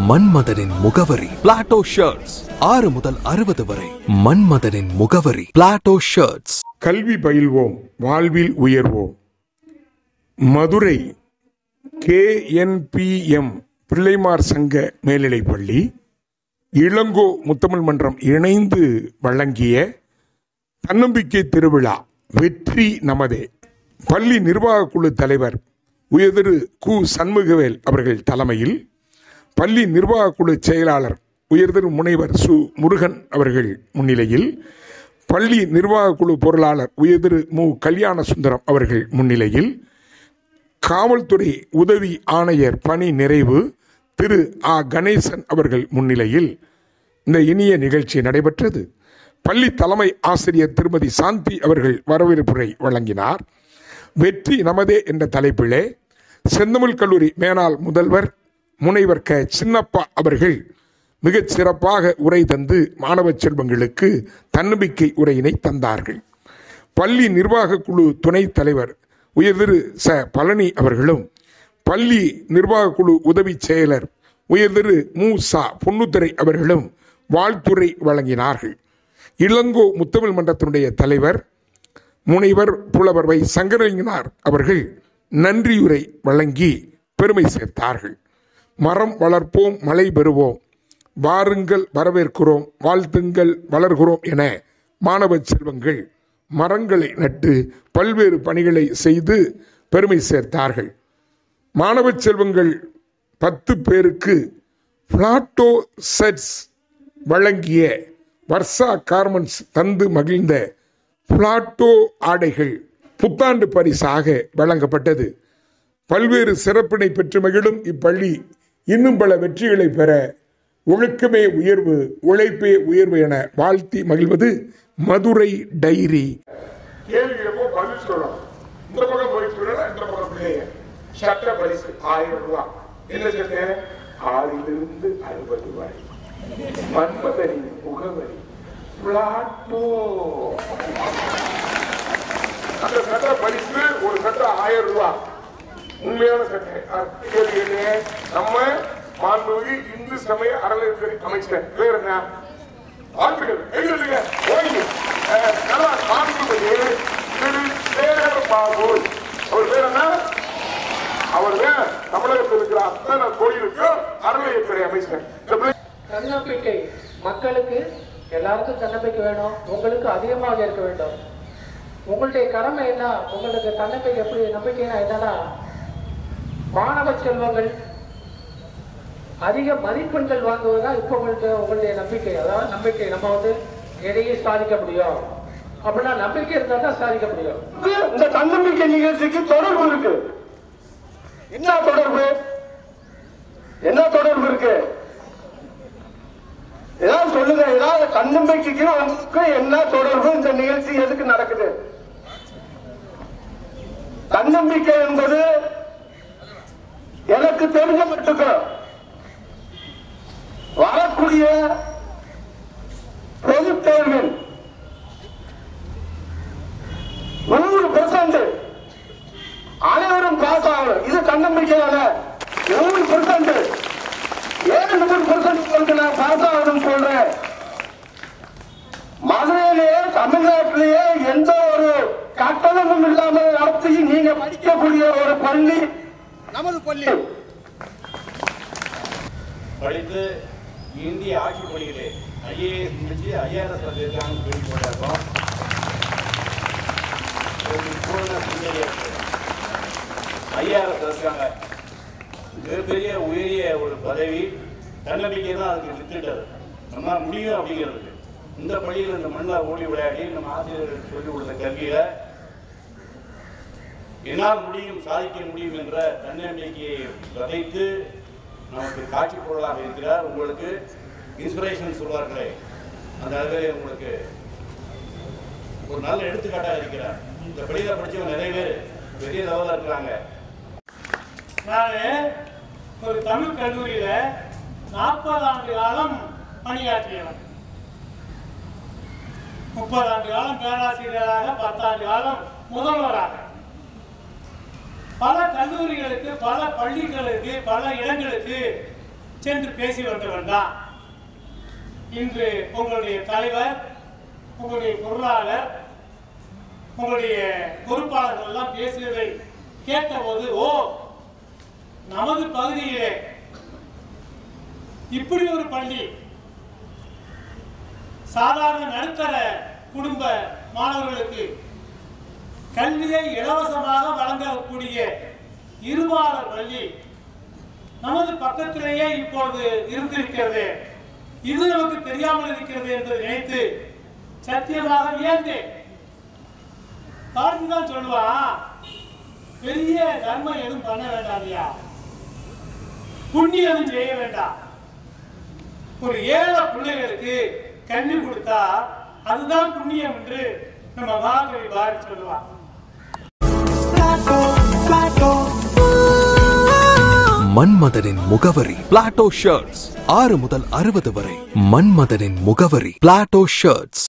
மன்மதனின் முகவரி Plato shirts ஆறு முதல் அறுபது வரை மன்மதனின் முகவரி பிளாட்டோ ஷர்ட்ஸ் கல்வி பயில்வோம் வாழ்வில் உயர்வோம் மதுரை கேஎன்பிஎம் பிள்ளைமார் சங்க மேல்நிலைப்பள்ளி இளங்கோ முத்தமிழ் மன்றம் இணைந்து வழங்கிய தன்னம்பிக்கை திருவிழா வெற்றி நமதே பள்ளி நிர்வாகக் குழு தலைவர் உயர்திரு கு சண்முகவேல் அவர்கள் தலைமையில் பள்ளி நிர்வாகக் குழு செயலாளர் உயர்திரு முனைவர் சு முருகன் அவர்கள் முன்னிலையில் பள்ளி நிர்வாகக் குழு பொருளாளர் உயர்திரு மு கல்யாண சுந்தரம் அவர்கள் முன்னிலையில் காவல்துறை உதவி ஆணையர் பணி நிறைவு திரு ஆ கணேசன் அவர்கள் முன்னிலையில் இந்த இனிய நிகழ்ச்சி நடைபெற்றது பள்ளி தலைமை ஆசிரியர் திருமதி சாந்தி அவர்கள் வரவேற்புரை வழங்கினார் வெற்றி நமதே என்ற தலைப்பிலே செந்தமிழ் கல்லூரி மேனாள் முதல்வர் முனைவர் க சின்னப்பா அவர்கள் மிகச் சிறப்பாக உரை தந்து மாணவ செல்வங்களுக்கு தன்னம்பிக்கை உரையினை தந்தார்கள் பள்ளி நிர்வாக குழு துணைத் தலைவர் உயர்திரு ச பழனி அவர்களும் பள்ளி நிர்வாக குழு உதவி செயலர் உயர்திரு மு சா பொன்னுத்துறை அவர்களும் வாழ்த்துரை வழங்கினார்கள் இளங்கோ முத்தமிழ் மன்றத்தினுடைய தலைவர் முனைவர் புலவர் வை சங்கரலிங்கனார் அவர்கள் நன்றியுரை வழங்கி பெருமை சேர்த்தார்கள் மரம் வளர்ப்போம் மழை பெறுவோம் வாருங்கள் வரவேற்கிறோம் வாழ்த்துங்கள் வளர்கிறோம் என மாணவ செல்வங்கள் மரங்களை நட்டு பல்வேறு பணிகளை செய்து பெருமை சேர்த்தார்கள் மாணவ செல்வங்கள் பத்து பேருக்கு பிளாட்டோ செட்ஸ் வழங்கிய வர்ஷா கார்மெண்ட்ஸ் தந்து மகிழ்ந்த பிளாட்டோ ஆடைகள் புத்தாண்டு பரிசாக வழங்கப்பட்டது பல்வேறு சிறப்பினை பெற்று மகிழும் இப்பள்ளி இன்னும் பல வெற்றிகளை பெற ஒழுக்கமே உயர்வு உழைப்பே உயர்வு என வாழ்த்தி மகிழ்வது மதுரை டைரி கேள்விகளுக்கோ பதில் சொல்லணும் இந்த பக்கம் போய் சொல்லலாம் இந்த பக்கம் பிள்ளைய சட்ட பரிசு ஆயிரம் ரூபாய் என்ன சட்ட ஆறிலிருந்து அறுபது வரை மன்மதனின் முகவரி பிளாட்டோ அந்த சட்ட பரிசு ஒரு சட்ட ஆயிரம் ரூபாய் உண்மையான சட்டை அடுத்த கேள்வி என்ன நம்ம மாண்புமிகு இந்து சமய அறநிலையத்துறை அமைச்சர் பேர் என்ன ஆட்கள் எழுதுங்க ஓய்வு அஹ், நல்லா மாண்புமிகு திரு சேகர் பாபு அவர் பேர் என்ன அவர் தான் தமிழகத்தில் இருக்கிற அத்தனை கோயிலுக்கும் அறநிலையத்துறை அமைச்சர் இந்த பிள்ளை தன்னம்பிக்கை மக்களுக்கு எல்லாருக்கும் தன்னம்பிக்கை வேணும் உங்களுக்கு அதிகமாக இருக்க வேண்டும் உங்களுடைய கடமை என்ன உங்களுக்கு தன்னம்பிக்கை எப்படி நம்பிக்கைனா என்னன்னா மாணவ செல்வங்கள் அதிக மதிப்பெண்கள் வாங்குவதா இப்போ உங்களுக்கு உங்களுடைய நம்பிக்கை அதாவது நம்பிக்கை நம்ம வந்து எதையும் சாதிக்க முடியும் அப்படின்னா நம்பிக்கை இருந்தால் தான் சாதிக்க முடியும் இந்த தன்னம்பிக்கை நிகழ்ச்சிக்கு தொடர்பு இருக்கு என்ன தொடர்பு என்ன தொடர்பு இருக்கு ஏதாவது சொல்லுங்க ஏதாவது தன்னம்பிக்கைக்கு உங்களுக்கு என்ன தொடர்பு இந்த நிகழ்ச்சி எதுக்கு நடக்குது தன்னம்பிக்கை என்பது எனக்கு தெரிஞ்ச மட்டுக்கு வரக்கூடிய பொது தேர்வில் நூறு பெர்சன்ட் அனைவரும் பாஸ் ஆகணும் இது தன்னம்பிக்கையான நூறு பெர்சன்ட் ஏன் நூறு பெர்சன்ட் உங்களுக்கு நான் பாஸ் ஆகணும்னு சொல்றேன் மதுரையிலேயே தமிழ்நாட்டிலேயே எந்த ஒரு கட்டணமும் இல்லாமல் நடத்தி நீங்க படிக்கக்கூடிய ஒரு பள்ளி நமது பள்ளி படித்து இந்திய ஆட்சி பணியிலே ஐஏஎஸ் முடிச்சு ஐஆர்எஸ் வந்திருக்காங்கன்னு கேள்விப்பட்டிருக்கோம் ஒரு பூர்ண சிந்தனை இருக்கு. ஐஆர்எஸ் இருக்காங்க மிகப்பெரிய உயரிய ஒரு பதவி தன்னம்பிக்கை தான் அதுக்கு வித்துட்டது நம்மளால் முடியும் அப்படிங்கிறதுக்கு இந்த பள்ளியில் இந்த மண்ணில் ஓடி விளையாடி நம்ம ஆசிரியர்கள் சொல்லிக் கொடுத்த கல்வியில என்னால் முடியும் சாதிக்க முடியும் என்ற தன்னம்பிக்கையை விதைத்து நமக்கு காட்சி பொருளாக இருக்கிறார் உங்களுக்கு இன்ஸ்பிரேஷன் சொல்வார்களே அந்த அளவில் உங்களுக்கு ஒரு நல்ல எடுத்துக்காட்டாக இருக்கிறார் இந்த பள்ளியில் படிச்சவங்க நிறைய பேர் பெரிய லெவலில் இருக்கிறாங்க நான் ஒரு தமிழ் கல்லூரியில நாற்பது ஆண்டு காலம் பணியாற்றியவன் முப்பது ஆண்டு காலம் பேராசிரியராக பத்தாண்டு காலம் முதல்வராக பல கல்லூரிகளுக்கு பல பள்ளிகளுக்கு பல இடங்களுக்கு சென்று பேசி வந்தவன் தான் இன்று உங்களுடைய தலைவர் உங்களுடைய பொருளாளர் உங்களுடைய பொறுப்பாளர்கள் எல்லாம் பேசியதை கேட்டபோது ஓ நமது பகுதியிலே இப்படி ஒரு பள்ளி சாதாரண நடுத்தர குடும்ப மாணவர்களுக்கு கல்வியை இலவசமாக வழங்கக்கூடிய இருபாலர் பள்ளி நமது பக்கத்திலேயே இப்பொழுது இருந்திருக்கிறது இது நமக்கு தெரியாமல் இருக்கிறது என்று நினைத்து சத்தியமாக வியந்தேன் பாரதி தான் சொல்லுவான் பெரிய தர்மம் எதுவும் பண்ண வேண்டாம்யா புண்ணியம் செய்ய வேண்டாம் ஒரு ஏழை பிள்ளைகளுக்கு கண்ணி கொடுத்தா அதுதான் புண்ணியம் என்று நம்ம மகாகவி பாரதி சொல்லுவான் மன்மதனின் முகவரி பிளாட்டோ ஷர்ட்ஸ் ஆறு முதல் அறுபது வரை மன்மதனின் முகவரி பிளாட்டோ ஷர்ட்ஸ்